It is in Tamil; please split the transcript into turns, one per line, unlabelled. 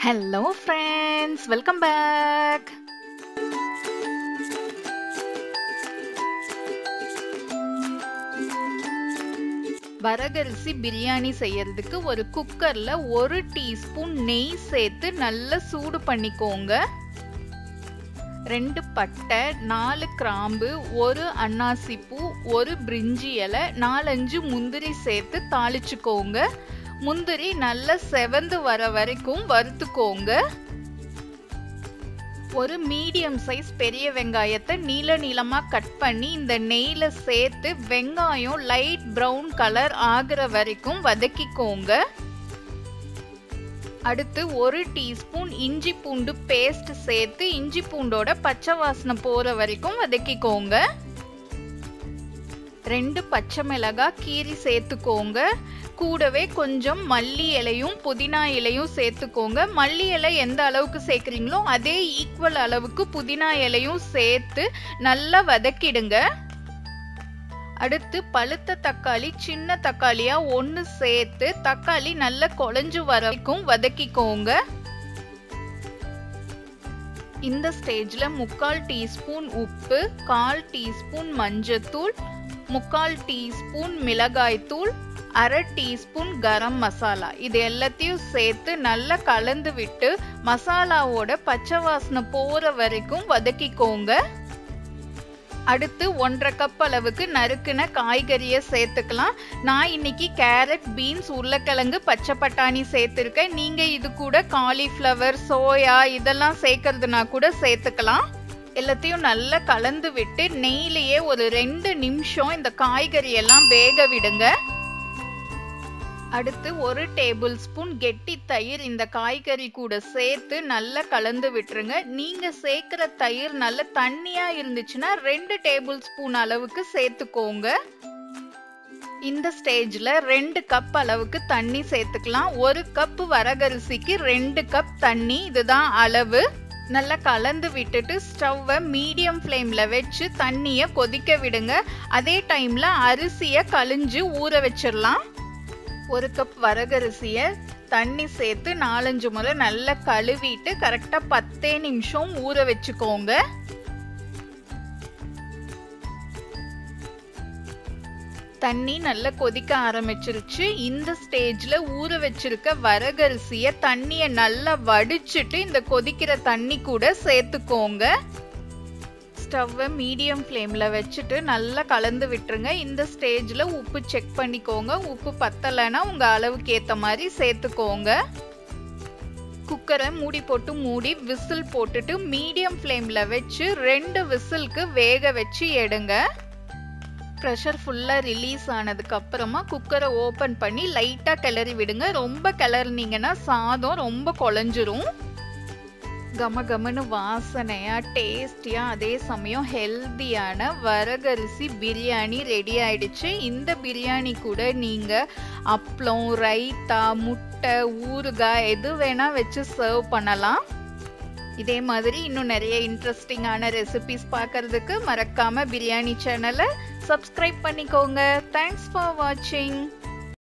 ஹலோ ஃப்ரெண்ட்ஸ் வெல்கம் பேக் வரகரிசி பிரியாணி செய்யறதுக்கு ஒரு குக்கர்ல ஒரு டீஸ்பூன் நெய் சேர்த்து நல்லா சூடு பண்ணிக்கோங்க ரெண்டு பட்டை நாலு கிராம்பு ஒரு அன்னாசி பூ ஒரு பிரிஞ்சி இலை நாலஞ்சு முந்திரி சேர்த்து தாளிச்சுக்கோங்க முந்திரி நல்லா செவந்து வர வரைக்கும் வறுத்துக்கோங்க ஒரு மீடியம் சைஸ் பெரிய வெங்காயத்தை நீல நீளமா கட் பண்ணி இந்த நெய்ல சேர்த்து வெங்காயம் லைட் ப்ரௌன் கலர் ஆகுற வரைக்கும் வதக்கிக்கோங்க அடுத்து ஒரு டீஸ்பூன் இஞ்சி பூண்டு பேஸ்ட் சேர்த்து இஞ்சி பூண்டோட பச்சை வாசனை போற வரைக்கும் வதக்கிக்கோங்க ரெண்டு பச்சை மிளகாய் கீரி சேர்த்துக்கோங்க கூடவே கொஞ்சம் மல்லி இலையும் புதினா இலையும் சேர்த்துக்கோங்க மல்லி இலை எந்த அளவுக்கு சேர்க்குறீங்களோ அதே ஈக்குவல் அளவுக்கு புதினா இலையும் சேர்த்து நல்லா வதக்கிடுங்க அடுத்து பழுத்த தக்காளி சின்ன தக்காளியா ஒன்று சேர்த்து தக்காளி நல்லா குழஞ்சு வரைக்கும் வதக்கிக்கோங்க இந்த ஸ்டேஜ்ல முக்கால் டீஸ்பூன் உப்பு கால் டீஸ்பூன் மஞ்சத்தூள் முக்கால் டீஸ்பூன் மிளகாய்த்தூள் அரை டீஸ்பூன் கரம் மசாலா இது எல்லாத்தையும் சேர்த்து நல்லா கலந்து விட்டு மசாலாவோட பச்சை வாசனை போற வரைக்கும் வதக்கிக்கோங்க அடுத்து ஒன்றரை கப் அளவுக்கு நறுக்குன காய்கறியை சேர்த்துக்கலாம் நான் இன்னைக்கு கேரட் பீன்ஸ் உருளைக்கிழங்கு பச்சை பட்டாணி சேர்த்துருக்கேன் நீங்க இது கூட காலிஃப்ளவர் சோயா இதெல்லாம் சேர்க்கறதுனா கூட சேர்த்துக்கலாம் எல்லாத்தையும் நல்லா கலந்து விட்டு நெய்லேயே ஒரு ரெண்டு நிமிஷம் இந்த காய்கறி எல்லாம் வேக விடுங்க அடுத்து ஒரு டேபிள் ஸ்பூன் கெட்டி தயிர் இந்த காய்கறி கூட சேர்த்து நல்லா கலந்து விட்டுருங்க நீங்க சேர்க்கிற தயிர் நல்ல தண்ணியா இருந்துச்சுன்னா ரெண்டு டேபிள் ஸ்பூன் அளவுக்கு சேர்த்துக்கோங்க இந்த ஸ்டேஜ்ல ரெண்டு கப் அளவுக்கு தண்ணி சேர்த்துக்கலாம் ஒரு கப் வரகரிசிக்கு ரெண்டு கப் தண்ணி இதுதான் அளவு நல்லா கலந்து விட்டுட்டு ஸ்டவ்வை மீடியம் ஃப்ளேம்ல வச்சு தண்ணியை கொதிக்க விடுங்க அதே டைம்ல அரிசியை கழிஞ்சு ஊற வச்சிடலாம் ஒரு கப் வரகரிசிய தண்ணி சேர்த்து நாலஞ்சு முறை நல்லா கழுவிட்டு கரெக்டா பத்தே நிமிஷம் ஊற வச்சுக்கோங்க தண்ணி நல்லா கொதிக்க ஆரம்பிச்சிருச்சு இந்த ஸ்டேஜ்ல ஊற வச்சிருக்க வரகரிசிய தண்ணிய நல்லா வடிச்சிட்டு இந்த கொதிக்கிற தண்ணி கூட சேர்த்துக்கோங்க ஸ்டவ்வை மீடியம் ஃப்ளேமில் வச்சுட்டு நல்லா கலந்து விட்டுருங்க இந்த ஸ்டேஜில் உப்பு செக் பண்ணிக்கோங்க உப்பு பத்தலைன்னா உங்கள் அளவுக்கு ஏற்ற மாதிரி சேர்த்துக்கோங்க குக்கரை மூடி போட்டு மூடி விசில் போட்டுட்டு மீடியம் ஃப்ளேமில் வச்சு ரெண்டு விசிலுக்கு வேக வச்சு எடுங்க ப்ரெஷர் ஃபுல்லாக ரிலீஸ் ஆனதுக்கு அப்புறமா குக்கரை ஓப்பன் பண்ணி லைட்டாக கிளறி விடுங்க ரொம்ப கிளறினீங்கன்னா சாதம் ரொம்ப குழஞ்சிரும் கம கமனு வாசனையா டேஸ்டியா அதே சமயம் ஹெல்தியான வரகரிசி பிரியாணி ரெடி ஆயிடுச்சு இந்த பிரியாணி கூட நீங்க அப்பளம் ரைத்தா முட்டை ஊறுகாய் எது வேணா வச்சு சர்வ் பண்ணலாம் இதே மாதிரி இன்னும் நிறைய இன்ட்ரெஸ்டிங்கான ரெசிபிஸ் பார்க்கறதுக்கு மறக்காம பிரியாணி சேனலை சப்ஸ்கிரைப் பண்ணிக்கோங்க தேங்க்ஸ் ஃபார் வாட்சிங்